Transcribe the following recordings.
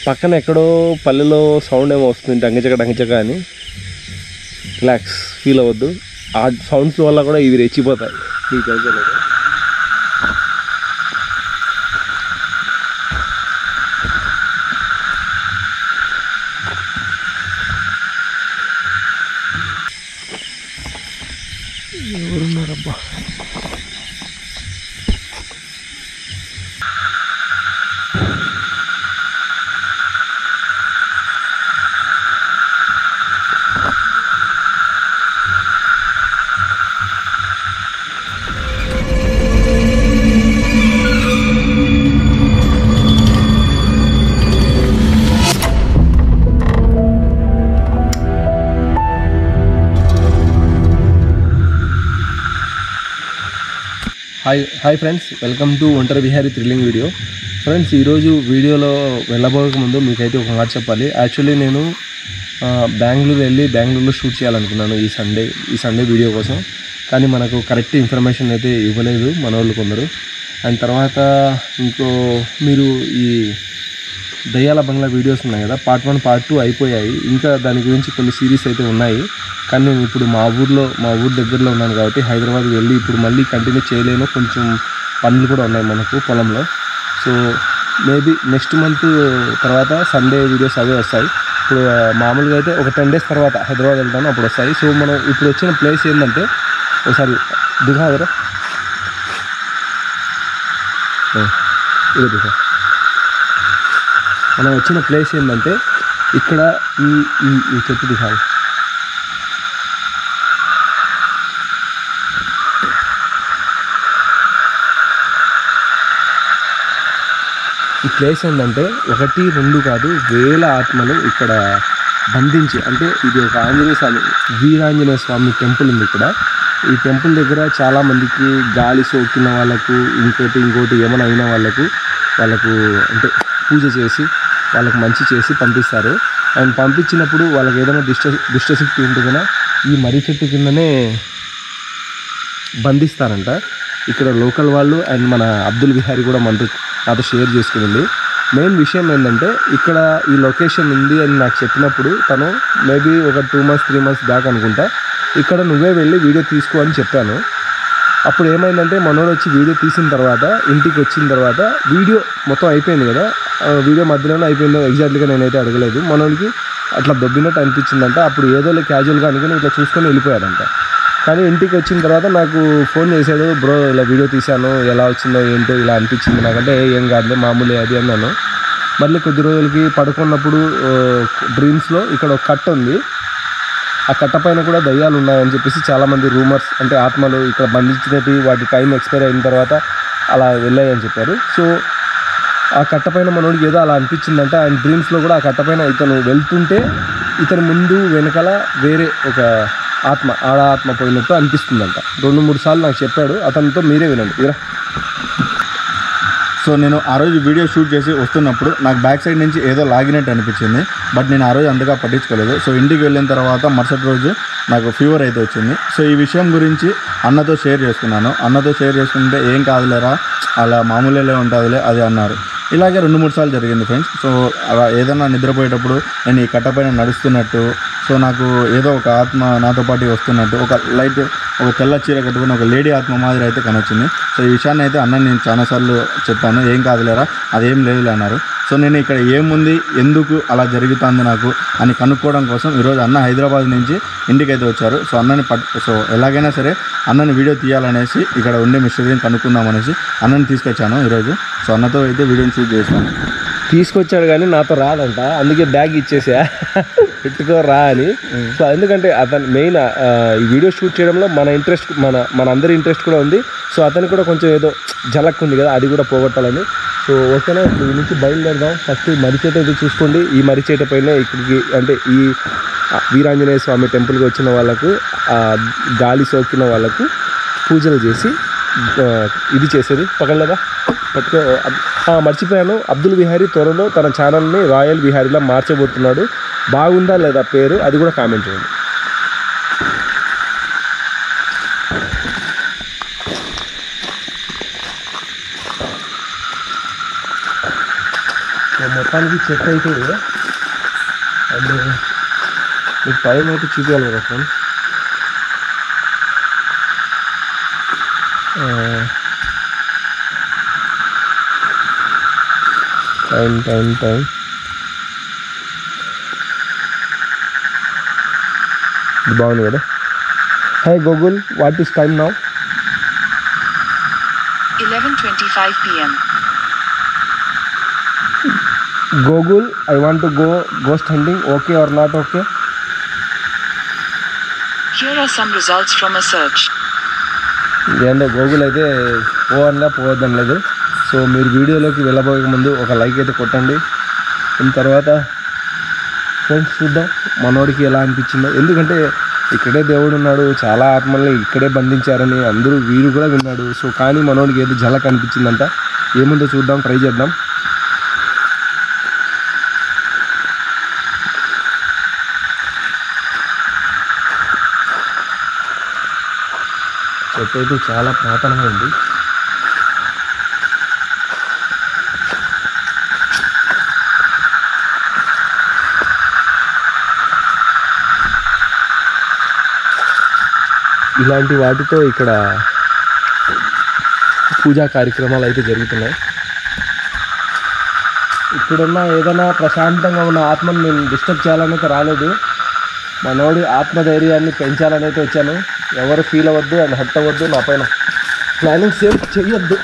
పక్కన ఎక్కడో పల్లెలో సౌండ్ ఏమో వస్తుంది డంగచక డంగచక అని రిలాక్స్ ఫీల్ అవ్వద్దు ఆ సౌండ్స్ వల్ల కూడా ఇవి రెచ్చిపోతాయి మీకు తెలుసు లేదా? ఎవరున్నారబ్బా hi hi friends welcome to Ontari Vihari thrilling video friends ఈరోజు వీడియోలో వెళ్ళబోక ముందు మీకైతే ఒక మాట చెప్పాలి యాక్చువల్లీ నేను ఆ, బెంగళూరు వెళ్ళి బెంగళూరులో షూట్ చేయాలనుకున్నాను ఈ సండే ఈ సండే వీడియో కోసం కానీ మనకు కరెక్ట్ ఇన్ఫర్మేషన్ అయితే ఇవ్వలేదు మన వాళ్ళు కొందరు అండ్ తర్వాత ఇంకో మీరు ఈ దయ్యాల బంగ్లా వీడియోస్ ఉన్నాయి కదా పార్ట్ వన్ పార్ట్ టూ అయిపోయాయి ఇంకా దాని గురించి కొన్ని సిరీస్ అయితే ఉన్నాయి కానీ నేను ఇప్పుడు మా ఊర్లో మా ఊరు దగ్గరలో ఉన్నాను కాబట్టి హైదరాబాద్ వెళ్ళి ఇప్పుడు మళ్ళీ కంటిన్యూ చేయలేను కొంచెం పనులు కూడా ఉన్నాయి మనకు పొలంలో సో మేబీ నెక్స్ట్ మంత్ తర్వాత సండే వీడియోస్ అవే వస్తాయి ఇప్పుడు ఆ, మామూలుగా అయితే ఒక టెన్ డేస్ తర్వాత హైదరాబాద్ వెళ్తాను అప్పుడు వస్తాయి సో మనం ఇప్పుడు వచ్చిన ప్లేస్ ఏంటంటే ఒకసారి దిగాదరా ఇదే దిగా మనం వచ్చిన ప్లేస్ ఏంటంటే ఇక్కడ ఈ ఈ ఈ చెట్టు దిగాలి ఈ ప్లేస్ ఏంటంటే ఒకటి రెండు కాదు వేల ఆత్మలు ఇక్కడ బంధించి అంటే ఇది ఒక ఆంజనేయ స్వామి వీరాంజనేయ స్వామి టెంపుల్ ఉంది ఇక్కడ ఈ టెంపుల్ దగ్గర చాలా మందికి గాలి సోకిన వాళ్ళకు ఇంకోటి ఇంకోటి ఏమైనా అయిన వాళ్ళకు వాళ్ళకు అంటే పూజ చేసి వాళ్ళకు మంచి చేసి పంపిస్తారు అండ్ పంపించినప్పుడు వాళ్ళకి ఏదైనా దుష్ట దుష్టశక్తి ఉంటే కనుక ఈ మర్రి చెట్టు కిందనే బంధిస్తారంట ఇక్కడ లోకల్ వాళ్ళు అండ్ మన అబ్దుల్ బిహారీ కూడా మనతో నాతో షేర్ చేసుకునింది మెయిన్ విషయం ఏంటంటే ఇక్కడ ఈ లొకేషన్ ఉంది అని నాకు చెప్పినప్పుడు తను మేబీ ఒక two months three months back అనుకుంటా ఇక్కడ నువ్వే వెళ్ళి వీడియో తీసుకో అని చెప్పాను అప్పుడు ఏమైందంటే మనోడు వచ్చి వీడియో తీసిన తర్వాత ఇంటికి వచ్చిన తర్వాత వీడియో మొత్తం అయిపోయింది కదా ఆ వీడియో మధ్యలోనే అయిపోయిందో ఎగ్జాక్ట్లీగా నేనైతే అడగలేదు మనోడికి అట్లా దొబ్బినట్టు అనిపించిందంట అప్పుడు ఏదో క్యాజువల్గా అనుకుని ఇట్లా చూసుకొని వెళ్ళిపోయాడంట కానీ ఇంటికి వచ్చిన తర్వాత నాకు ఫోన్ చేశాడు బ్రో ఇలా వీడియో తీశాను ఎలా వచ్చిందో ఏంటో ఇలా అనిపించింది నాకంటే "ఏ, ఏం కాదులే మామూలే అది అన్నాను మళ్ళీ కొద్ది రోజులకి పడుకున్నప్పుడు డ్రీమ్స్లో ఇక్కడ ఒక కట్ట ఉంది ఆ కట్ట పైన కూడా దయ్యాలు ఉన్నాయని చెప్పేసి చాలామంది రూమర్స్ అంటే ఆత్మలు ఇక్కడ బంధించినట్టు వాటి టైం ఎక్స్పైర్ అయిన తర్వాత అలా వెళ్ళాయని చెప్పారు సో ఆ కట్ట పైన మనోడికి ఏదో అలా అనిపించిందంట ఆయన డ్రీమ్స్లో కూడా ఆ కట్ట పైన ఇతను వెళ్తుంటే ఇతని ముందు వెనకాల వేరే ఒక ఆత్మ ఆడ ఆత్మ పోయినట్టు అనిపిస్తుందంట రెండు మూడు సార్లు నాకు చెప్పాడు అతనితో మీరే వినండి ఇరా సో నేను ఆ రోజు వీడియో షూట్ చేసి వస్తున్నప్పుడు నాకు బ్యాక్ సైడ్ నుంచి ఏదో లాగినట్టు అనిపించింది బట్ నేను ఆ రోజు అంతగా పట్టించుకోలేదు సో ఇంటికి వెళ్ళిన తర్వాత మరుసటి రోజు నాకు ఫీవర్ అయితే వచ్చింది సో ఈ విషయం గురించి అన్నతో షేర్ చేసుకున్నాను అన్నతో షేర్ చేసుకుంటే ఏం కాదులేరా అలా మామూలులే ఉంటుందిలే అది అన్నారు ఇలాగే రెండు మూడు సార్లు జరిగింది ఫ్రెండ్స్ సో అలా ఏదన్నా నిద్రపోయేటప్పుడు నేను ఈ కట్టపైన నడుస్తున్నట్టు సో నాకు ఏదో ఒక ఆత్మ నాతో పాటు వస్తున్నట్టు ఒక లైట్ ఒక తెల్ల చీర కట్టుకుని ఒక లేడీ ఆత్మ మాదిరి అయితే కనొచ్చింది సో ఈ విషయాన్ని అయితే అన్న నేను చాలాసార్లు చెప్పాను ఏం కాదులేరా అదేం లేదులే అన్నారు సో నేను ఇక్కడ ఏముంది ఎందుకు అలా జరుగుతుంది నాకు అని కనుక్కోవడం కోసం ఈరోజు అన్న హైదరాబాద్ నుంచి ఇంటికి అయితే వచ్చారు సో అన్నని పట్ సో ఎలాగైనా సరే అన్నని వీడియో తీయాలనేసి ఇక్కడ ఉండే మిస్టరీని కనుక్కుందాం అనేసి అన్నని తీసుకొచ్చాను ఈరోజు సో అన్నతో అయితే వీడియోని షూట్ చేస్తాను తీసుకొచ్చాడు కానీ నాతో రాదంట అందుకే బ్యాగ్ ఇచ్చేసా పెట్టుకో రా అని సో ఎందుకంటే అతను మెయిన్ ఈ వీడియో షూట్ చేయడంలో మన ఇంట్రెస్ట్ మన మన అందరి ఇంట్రెస్ట్ కూడా ఉంది సో అతనికి కూడా కొంచెం ఏదో జలక్ ఉంది కదా అది కూడా పోగొట్టాలని సో ఓకేనా ఇప్పుడు ఈ నుంచి బయలుదేరదాం ఫస్ట్ మరిచేట అయితే చూసుకోండి ఈ మరిచేట పైన ఇక్కడికి అంటే ఈ ఆ, వీరాంజనేయ స్వామి టెంపుల్కి వచ్చిన వాళ్ళకు ఆ, గాలి సోకిన వాళ్ళకు పూజలు చేసి ఆ, ఇది చేసేది పక్కలేదా పట్టుకో అబ్- ఆ, మర్చిపోయాను అబ్దుల్ బిహారీ త్వరలో తన ఛానల్ని రాయల్ బిహారీలా మార్చబోతున్నాడు బాగుందా లేదా పేరు అది కూడా కామెంట్ చేయండి సో మొత్తానికి చెక్ అవుతుంది అండ్ మీకు టైం అయితే చూపించాలి కదా ఫ్రెండ్స్ టైం టైం టైం ఇది బాగుంది కదా hi Google what is time now 11:25 p.m. Google I want to go ghost hunting okay or not okay Here are some results from a search. ఏందో Google అయితే పోవన్లే పోవద్దని లేదు సో మీరు వీడియోలోకి వెళ్ళబోయే ముందు ఒక లైక్ అయితే కొట్టండి దాని తర్వాత ఫ్రెండ్స్ చూద్దాం మనోడికి ఎలా అనిపించిందో ఎందుకంటే ఇక్కడే దేవుడు ఉన్నాడు చాలా ఆత్మల్ని ఇక్కడే బంధించారని అందరూ వీరు కూడా విన్నాడు సో కానీ మనోడికి ఏదో జలక్ అనిపించిందంట ఏముందో చూద్దాం ట్రై చేద్దాం చెట్టు అయితే చాలా పురాతనంగా ఉంది ఇలాంటి వాటితో ఇక్కడ పూజా కార్యక్రమాలు అయితే జరుగుతున్నాయి ఇక్కడున్న ఏదైనా ప్రశాంతంగా ఉన్న ఆత్మను నేను డిస్టర్బ్ చేయాలని అయితే రాలేదు మనోడి ఆత్మధైర్యాన్ని పెంచాలని అయితే వచ్చాను ఎవరు ఫీల్ అవ్వద్దు అండ్ హట్ అవ్వద్దు నా పైన ప్లానింగ్ సేమ్ చెయ్యొద్దు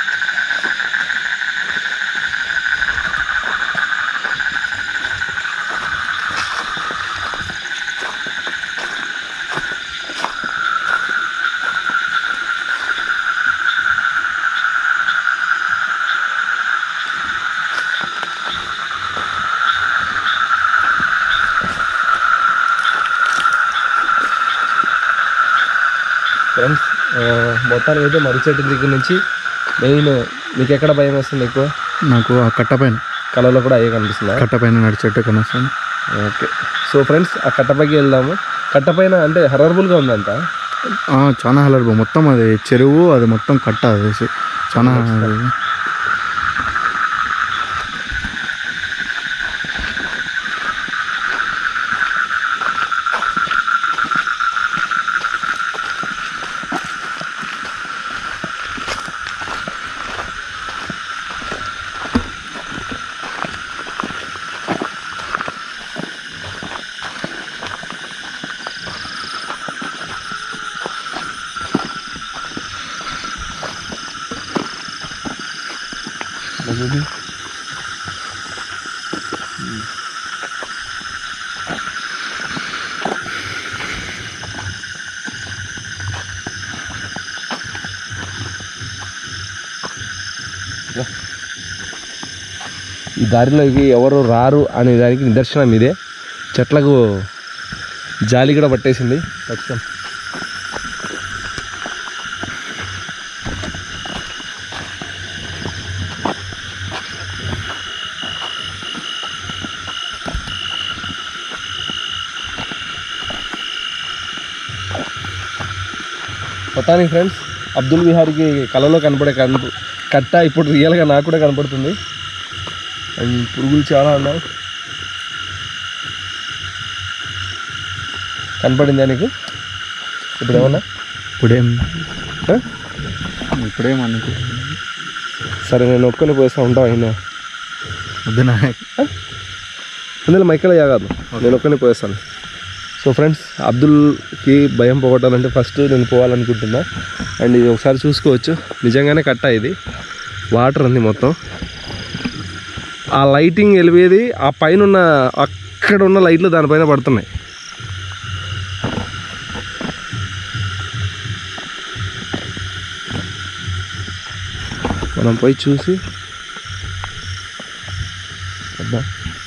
ఫ్రెండ్స్ మొత్తానికి అయితే మర్రి చెట్టు దగ్గర నుంచి మెయిన్ మీకు ఎక్కడ భయం వేస్తుంది ఎక్కువ నాకు ఆ కట్ట పైన కళలో కూడా అయ్యే కనిపిస్తుందా కట్ట పైన నడిచేట్టు కనిపిస్తుంది ఓకే సో ఫ్రెండ్స్ ఆ కట్టపైకి వెళ్దాము కట్టపైన అంటే హరర్బుల్గా ఉందంట ఆ, చాలా హలర్ మొత్తం అది చెరువు అది మొత్తం కట్ట అది చాలా ఈ దారిలోకి ఎవరు రారు అనే దానికి నిదర్శనం ఇదే చెట్లకు జాలి కూడా పట్టేసింది ఖచ్చితం మొత్తానికి ఫ్రెండ్స్ అబ్దుల్ విహారీకి కళలో కనపడే కనప కట్ట ఇప్పుడు రియల్గా నాకు కూడా కనపడుతుంది అండ్ పురుగులు చాలా ఉన్నాయి కనపడిందా నీకు ఇప్పుడు ఏమన్నా ఇప్పుడేం ఆ? ఇప్పుడేం అనుకో సరే నేను ఒక్కని పోయిస్తా ఉంటావు అయినా వద్దు నా అందులో మైకల్ కాదు నేను ఒక్కని పోయేస్తాను సో ఫ్రెండ్స్ అబ్దుల్కి భయం పోగొట్టాలంటే ఫస్ట్ నేను పోవాలనుకుంటున్నా అండ్ ఇది ఒకసారి చూసుకోవచ్చు నిజంగానే కట్ట ఇది వాటర్ ఉంది మొత్తం ఆ లైటింగ్ వెలివేది ఆ పైన ఉన్న అక్కడ ఉన్న లైట్లు దానిపైన పడుతున్నాయి మనం పోయి చూసి వద్దాం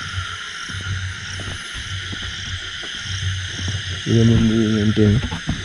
ఏముంది ఏంటి అని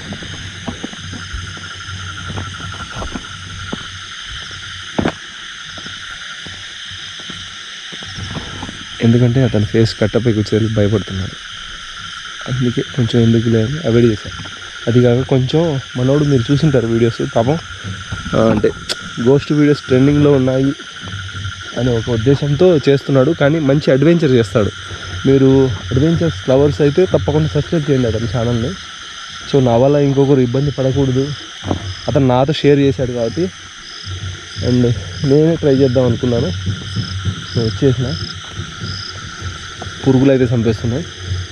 ఎందుకంటే అతని ఫేస్ కట్టపై కూర్చొని భయపడుతున్నాడు అందుకే కొంచెం ఎందుకు లేదు అవాయిడ్ చేశాను అది కాక కొంచెం మనోడు మీరు చూసింటారు వీడియోస్ పాపం ఆ, అంటే గోస్ట్ వీడియోస్ ట్రెండింగ్లో ఉన్నాయి అనే ఒక ఉద్దేశంతో చేస్తున్నాడు కానీ మంచి అడ్వెంచర్ చేస్తాడు మీరు అడ్వెంచర్స్ ఫ్లవర్స్ అయితే తప్పకుండా సబ్స్క్రైబ్ చేయండి అతని ఛానల్ని సో నా వల్ల ఇంకొకరు ఇబ్బంది పడకూడదు అతను నాతో షేర్ చేశాడు కాబట్టి అండ్ నేనే ట్రై చేద్దాం అనుకున్నాను సో వచ్చేసిన పురుగులు అయితే చంపేస్తున్నాయి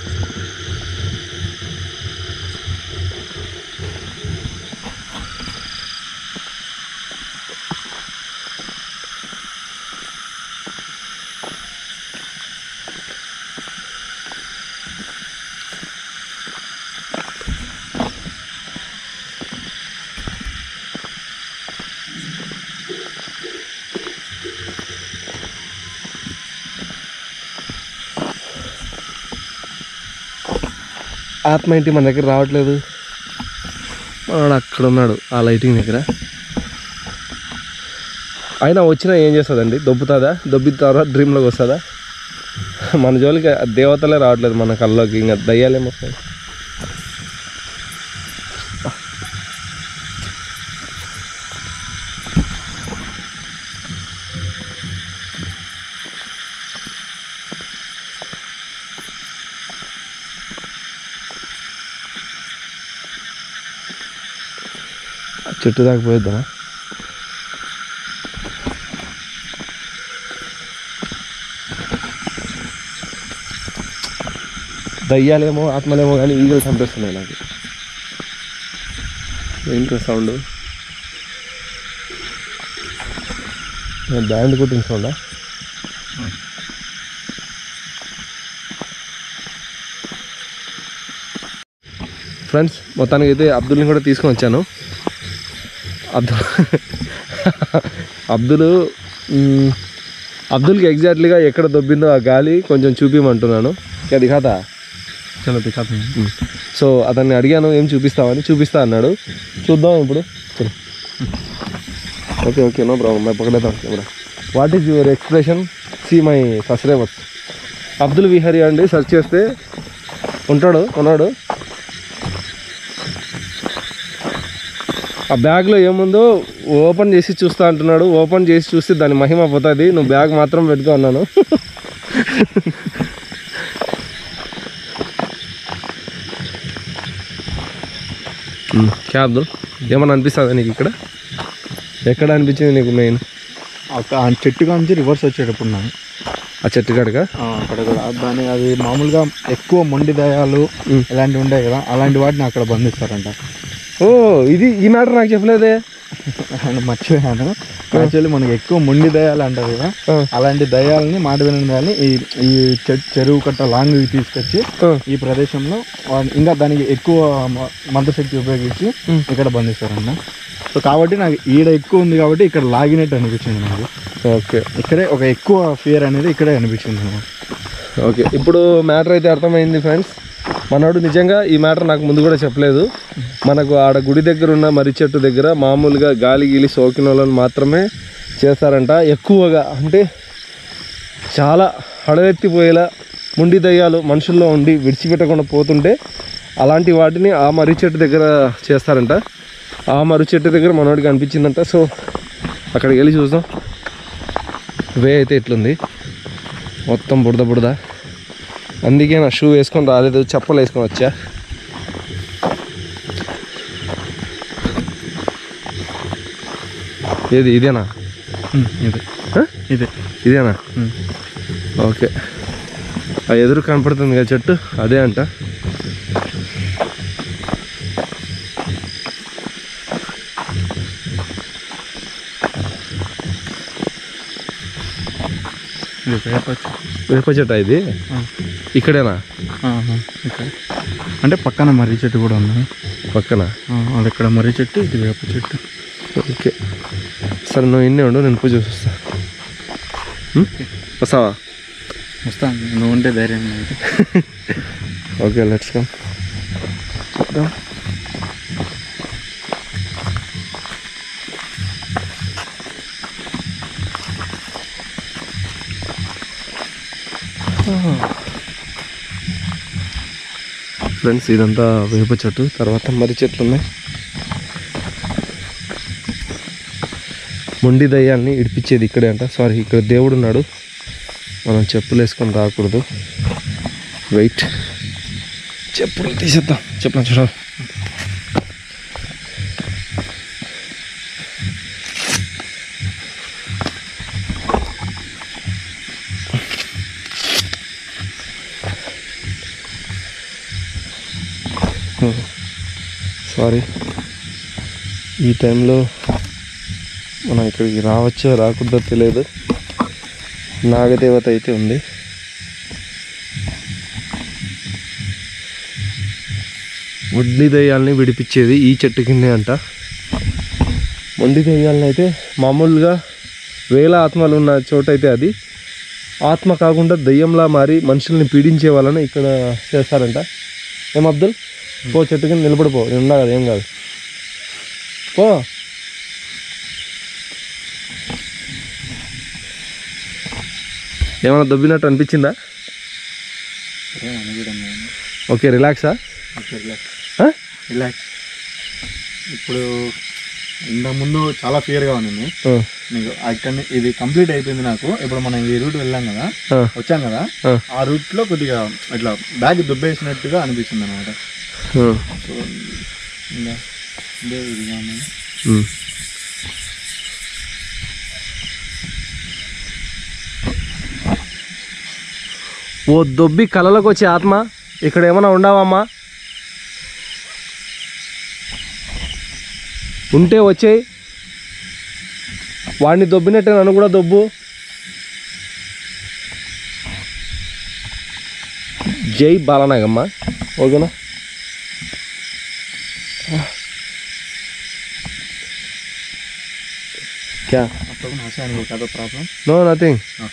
ఆత్మ ఏంటి మన దగ్గర రావట్లేదు మనవాడు అక్కడ ఉన్నాడు ఆ లైటింగ్ దగ్గర అయినా వచ్చినా ఏం చేస్తుందండి దొబ్బుతుందా దొబ్బిన తర్వాత డ్రీమ్లోకి వస్తుందా మన జోలికి ఆ దేవతలే రావట్లేదు మన కళ్ళలోకి ఇంకా దయ్యాలేమో వస్తాయి ఆ చెట్టు దాకా పోయిద్దామా దయ్యాలేమో ఆత్మలేమో కానీ ఈగలు చంపేస్తున్నాయి నాకు ఏంటి సౌండ్ బ్యాండ్ కొట్టిన సౌండా ఫ్రెండ్స్ మొత్తానికి అయితే అబ్దుల్ని కూడా తీసుకొని వచ్చాను అబ్దుల్ అబ్దుల్ మ్, అబ్దుల్కి ఎగ్జాక్ట్లీగా ఎక్కడ దొబ్బిందో ఆ గాలి కొంచెం చూపిమంటున్నాను అది కాదా చలో దిఖాతే సో అతన్ని అడిగాను ఏం చూపిస్తావని చూపిస్తా అన్నాడు చూద్దాం ఇప్పుడు చలో okay okay no problem my పక్కడేద్దాం camera what is your expression see my subscribers Abdul Vihari అండి సెర్చ్ చేస్తే ఉంటాడు ఉన్నాడు ఆ బ్యాగ్లో ఏముందో ఓపెన్ చేసి చూస్తా అంటున్నాడు ఓపెన్ చేసి చూస్తే దాని మహిమ పోతుంది నువ్వు బ్యాగ్ మాత్రం పెట్టుకో అన్నాను క్యా అబ్దుల్ ఏమన్నా అనిపిస్తుందా నీకు ఇక్కడ ఎక్కడ అనిపించింది నీకు మెయిన్ ఒక ఆ చెట్టు కాంచి రివర్స్ వచ్చేటప్పుడు నాకు ఆ చెట్టు కాడగా అక్కడ కూడా దాని అది మామూలుగా ఎక్కువ మొండి దయాలు మ్. ఇలాంటివి ఉంటాయి కదా అలాంటి వాటిని అక్కడ బంధిస్తారంట ఓ ఇది ఈ మ్యాటర్ నాకు చెప్పలేదే నేను మర్చిపోయాను యాక్చువల్లీ మనకి ఎక్కువ మొండి దయాలు అంటారు కదా ఆ. అలాంటి దయాలని మాట వినని దయాలని ఈ ఈ చె- చెరువు కట్ట లాంగ్ తీసుకొచ్చి ఆ. ఈ ప్రదేశంలో వా- ఇంకా దానికి ఎక్కువ మ- మంత్రశక్తి ఉపయోగించి మ్. ఇక్కడ బంధిస్తారన్న సో కాబట్టి నాకు ఈడ ఎక్కువ ఉంది కాబట్టి ఇక్కడ లాగినట్టు అనిపించింది నాకు ఓకే ఇక్కడే ఒక ఎక్కువ ఫియర్ అనేది ఇక్కడే అనిపించింది నాకు ఓకే ఇప్పుడు మ్యాటర్ అయితే అర్థమైంది ఫ్రెండ్స్ మనోడు నిజంగా ఈ మ్యాటర్ నాకు ముందు కూడా చెప్పలేదు మనకు ఆడ గుడి దగ్గర ఉన్న మర్రి చెట్టు దగ్గర మామూలుగా గాలి గీలి సోకిన వాళ్ళని మాత్రమే చేస్తారంట ఎక్కువగా అంటే చాలా హడవెత్తిపోయేలా ముండి దయ్యాలు మనుషుల్లో ఉండి విడిచిపెట్టకుండా పోతుంటే అలాంటి వాటిని ఆ మర్రి చెట్టు దగ్గర చేస్తారంట ఆ మర్రి చెట్టు దగ్గర మనోడికి అనిపించిందంట సో అక్కడికి వెళ్ళి చూద్దాం వే అయితే ఎట్లుంది మొత్తం బుడద బుడద అందుకే నా షూ వేసుకొని రాలేదు చెప్పలు వేసుకొని వచ్చా ఏది ఇదేనా ఇదే హ? ఇదే ఇదేనా మ్. ఓకే ఆ ఎదురు కనపడుతుంది కదా చెట్టు అదే అంట ఇది వేపచ్చు వేప చెట్టు ఇది ఇక్కడేనా ఇక్కడ అంటే పక్కన మర్రి చెట్టు కూడా ఉంది పక్కన ఆ, అది ఇక్కడ మర్రి చెట్టు ఇది వేప చెట్టు ఓకే సరే నువ్వు ఇన్నే ఉండు నేను పూజ చూసి వస్తా మ్? వస్తావా వస్తాను నువ్వు ఉంటే ధైర్యం అయితే ఓకే లెట్స్ కమ్ చూద్దాం ఫ్రెండ్స్ ఇదంతా వేప చెట్టు తర్వాత మర్రి చెట్లు ఉన్నాయి మొండి దయ్యాల్ని ఇడిపించేది ఇక్కడే అంట సారీ ఇక్కడ దేవుడు ఉన్నాడు మనం చెప్పులు వేసుకొని రాకూడదు వెయిట్ చెప్పులు తీసేద్దాం చెప్పులు చూడ సారీ ఈ టైంలో మనం ఇక్కడికి రావచ్చో రాకూడదో తెలియదు నాగదేవత అయితే ఉంది మొండి దయ్యాలని విడిపించేది ఈ చెట్టు కిందే అంట మొండి దయ్యాలని అయితే మామూలుగా వేల ఆత్మలు ఉన్న చోట అయితే అది ఆత్మ కాకుండా దయ్యంలా మారి మనుషుల్ని పీడించే వాళ్ళని ఇక్కడ చేస్తారంట ఏం అబ్దుల్ పో చెట్టు కింద నిలబడిపో నేను ఉన్నా కదా ఏం కాదు పో ఏమైనా దొబ్బినట్టు అనిపించిందా ఓకే రిలాక్సా ఆ? రిలాక్స్ ఇప్పుడు ఇంతకు ముందు చాలా ఫియర్గా ఉంది ఆ, నీకు అక్కడ ఇది కంప్లీట్ అయిపోయింది నాకు ఇప్పుడు మనం ఈ రూట్ వెళ్ళాం కదా ఆ, వచ్చాం కదా ఆ, ఆ రూట్లో కొద్దిగా ఇట్లా బ్యాగ్ దుబ్బేసినట్టుగా అనిపిస్తుంది అనమాట ఆ. సో ఇంకా ఇదే ఇదిగా ఉంది. ఉమ్. ఓ దొబ్బి కళలోకి వచ్చే ఆత్మ ఇక్కడ ఏమైనా ఉండవమ్మా ఉంటే వచ్చేయి వాడిని దొబ్బినట్టే నన్ను కూడా దొబ్బు జై బాలనాగమ్మ ఓకేనా క్యా अब तक ना से आने का problem no nothing Ah.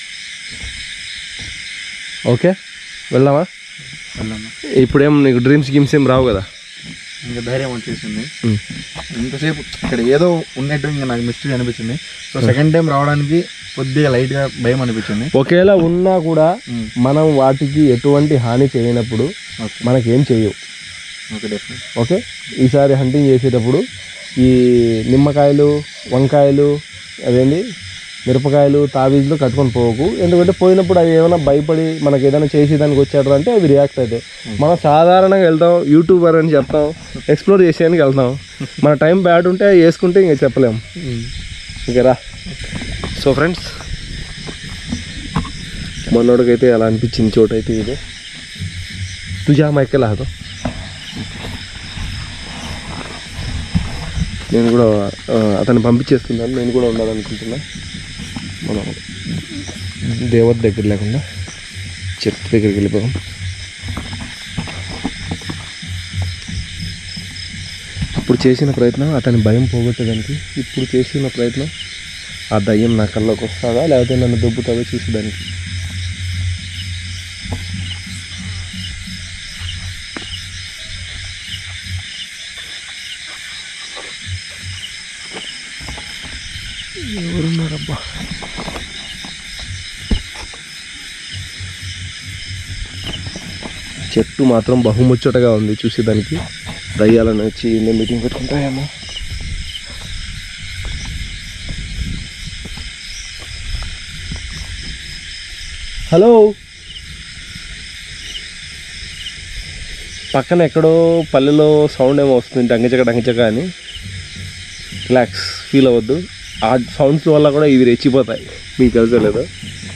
Okay వెళ్దామా వెళ్ళాము ఇప్పుడేం నీకు డ్రీమ్స్ గిమ్స్ ఏం రావు కదా ఇంకా ధైర్యం వచ్చేసింది ఉమ్. ఇంతసేపు ఇక్కడ ఏదో ఉన్నట్టు ఇంకా నాకు మిస్టరీ అనిపించింది సో సెకండ్ టైం రావడానికి కొద్దిగా లైట్గా భయం అనిపించింది ఒకవేళ ఉన్నా కూడా ఉమ్. మనం వాటికి ఎటువంటి హాని చేయనప్పుడు ఓకే మనకేం చేయవు ఓకే డెఫినెట్ ఓకే ఈసారి హంటింగ్ చేసేటప్పుడు ఈ నిమ్మకాయలు వంకాయలు అదేంటి మిరపకాయలు తాబీజులు కట్టుకొని పోకు ఎందుకంటే పోయినప్పుడు అవి ఏమైనా భయపడి మనకి ఏదైనా చేసేదానికి వచ్చాడు అంటే అవి రియాక్ట్ అవుతాయి మనం సాధారణంగా వెళ్తాం యూట్యూబర్ అని చెప్తాం ఎక్స్ప్లోర్ చేసేదానికి వెళ్తాం మన టైం బ్యాడ్ ఉంటే అవి వేసుకుంటే ఇంకా చెప్పలేము ఓకేరా సో ఫ్రెండ్స్ మనోడికైతే అలా అనిపించింది చోటు అయితే ఇది తుజా మైకెల్ ఆదో నేను కూడా ఆ, అతన్ని పంపించేస్తున్నాను నేను కూడా ఉండాలనుకుంటున్నా మనం దేవత దగ్గర లేకుండా చెట్టు దగ్గరికి వెళ్ళిపోదాం అప్పుడు చేసిన ప్రయత్నం అతని భయం పోగొట్టేదానికి ఇప్పుడు చేసిన ప్రయత్నం ఆ దయ్యం నా కళ్ళలోకి వస్తుందా లేకపోతే నన్ను దొబ్బుతుందో చూసేదానికి ఎవరున్నారబ్బా చెట్టు మాత్రం బహుముచ్చటగా ఉంది చూసేదానికి దయ్యాలను వచ్చి నేను మీటింగ్ పెట్టుకుంటాయేమో హలో పక్కన ఎక్కడో పల్లెలో సౌండ్ ఏమో వస్తుంది డంగచక డంగచక అని రిలాక్స్ ఫీల్ అవ్వద్దు ఆ సౌండ్స్ వల్ల కూడా ఇవి రెచ్చిపోతాయి మీకు తెలుసో లేదో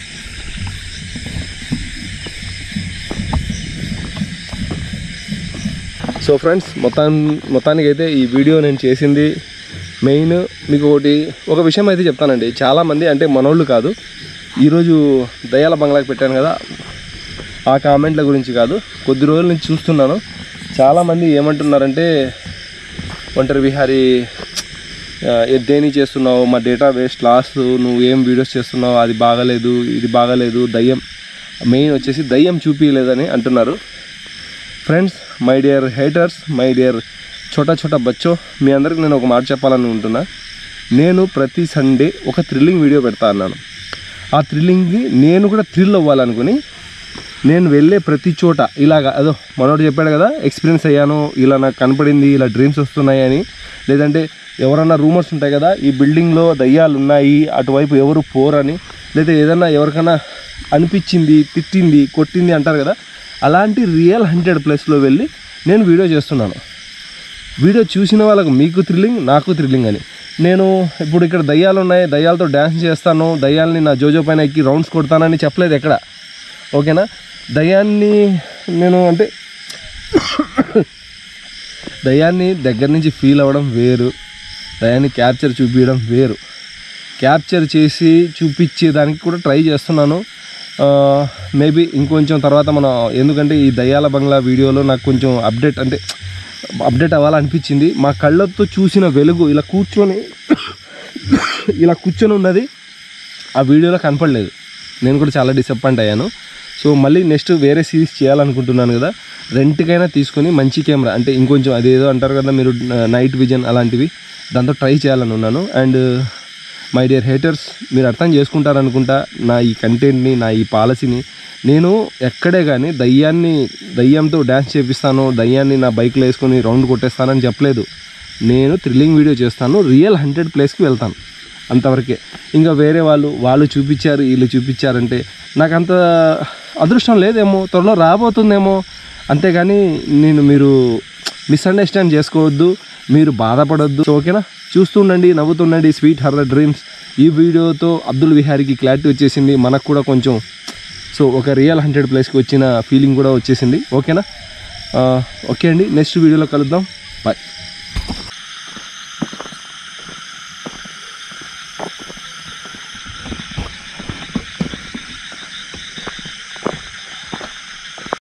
సో ఫ్రెండ్స్ మొత్తం మొత్తానికి అయితే ఈ వీడియో నేను చేసింది మెయిన్ మీకు ఒకటి ఒక విషయం అయితే చెప్తానండి చాలామంది అంటే మనోళ్ళు కాదు ఈరోజు దయాల బంగ్లాకి పెట్టాను కదా ఆ కామెంట్ల గురించి కాదు కొద్ది రోజుల నుంచి చూస్తున్నాను చాలామంది ఏమంటున్నారంటే ఒంటరి విహారీ ఆ, ఏ- దేని చేస్తున్నావు మా డేటా వేస్ట్ లాస్ నువ్వు ఏం వీడియోస్ చేస్తున్నావు అది బాగలేదు ఇది బాగలేదు దయ్యం మెయిన్ వచ్చేసి దయ్యం చూపించలేదని అంటున్నారు friends my dear haters my dear చోటా చోటా బచ్చో మీ అందరికి నేను ఒక మాట చెప్పాలని ఉంటున్నా నేను ప్రతి సండే ఒక థ్రిల్లింగ్ వీడియో పెడతా అన్నాను ఆ థ్రిల్లింగ్కి నేను కూడా థ్రిల్ అవ్వాలనుకుని నేను వెళ్ళే ప్రతి చోట ఇలాగా అదో మనోడు చెప్పాడు కదా ఎక్స్పీరియన్స్ అయ్యాను ఇలా నాకు కనపడింది ఇలా డ్రీమ్స్ వస్తున్నాయి అని లేదంటే ఎవరన్నా రూమర్స్ ఉంటాయి కదా ఈ బిల్డింగ్లో దయ్యాలు ఉన్నాయి అటువైపు ఎవరు పోరని లేదా ఏదన్నా ఎవరికైనా అనిపించింది తిట్టింది కొట్టింది అంటారు కదా అలాంటి రియల్ హండ్రెడ్ ప్లేస్లో వెళ్ళి నేను వీడియో చేస్తున్నాను వీడియో చూసిన వాళ్ళకు మీకు థ్రిల్లింగ్ నాకు థ్రిల్లింగ్ అని నేను ఇప్పుడు ఇక్కడ దయ్యాలు ఉన్నాయి దయ్యాలతో డ్యాన్స్ చేస్తాను దయ్యాల్ని నా జోజో పైన ఎక్కి రౌండ్స్ కొడతానని చెప్పలేదు ఎక్కడ ఓకేనా దయ్యాన్ని నేను అంటే దయ్యాన్ని దగ్గర నుంచి ఫీల్ అవ్వడం వేరు దయ్యాన్ని క్యాప్చర్ చూపించడం వేరు క్యాప్చర్ చేసి చూపించేదానికి కూడా ట్రై చేస్తున్నాను మేబీ ఇంకొంచెం తర్వాత మనం ఎందుకంటే ఈ దయ్యాల బంగ్లా వీడియోలో నాకు కొంచెం అప్డేట్ అంటే అప్డేట్ అవ్వాలనిపించింది మా కళ్ళతో చూసిన వెలుగు ఇలా కూర్చొని ఇలా కూర్చొని ఉన్నది ఆ వీడియోలో కనపడలేదు నేను కూడా చాలా డిసప్పాయింట్ అయ్యాను సో మళ్ళీ నెక్స్ట్ వేరే సిరీస్ చేయాలనుకుంటున్నాను కదా రెంట్కైనా తీసుకొని మంచి కెమెరా అంటే ఇంకొంచెం అదేదో అంటారు కదా మీరు నైట్ విజన్ అలాంటివి దాంతో ట్రై చేయాలని ఉన్నాను అండ్ మై డియర్ హేటర్స్ మీరు అర్థం చేసుకుంటారనుకుంటా నా ఈ కంటెంట్ని నా ఈ పాలసీని నేను ఎక్కడే కానీ దయ్యాన్ని దయ్యంతో డ్యాన్స్ చేపిస్తాను దయ్యాన్ని నా బైక్లో వేసుకొని రౌండ్ కొట్టేస్తానని చెప్పలేదు నేను థ్రిల్లింగ్ వీడియో చేస్తాను రియల్ హండ్రెడ్ ప్లేస్కి వెళ్తాను అంతవరకే ఇంకా వేరే వాళ్ళు వాళ్ళు చూపించారు వీళ్ళు చూపించారంటే నాకు అంత అదృష్టం లేదేమో త్వరలో రాబోతుందేమో అంతేగాని నేను మీరు మిస్అండర్స్టాండ్ చేసుకోవద్దు మీరు బాధపడొద్దు సో ఓకేనా చూస్తుండండి నవ్వుతుండండి స్వీట్ హర్రర్ డ్రీమ్స్ ఈ వీడియోతో అబ్దుల్ విహారీకి క్లారిటీ వచ్చేసింది మనకు కూడా కొంచెం సో ఒక రియల్ హండ్రెడ్ ప్లేస్కి వచ్చిన ఫీలింగ్ కూడా వచ్చేసింది ఓకేనా ఆ, ఓకే అండి నెక్స్ట్ వీడియోలో కలుద్దాం బాయ్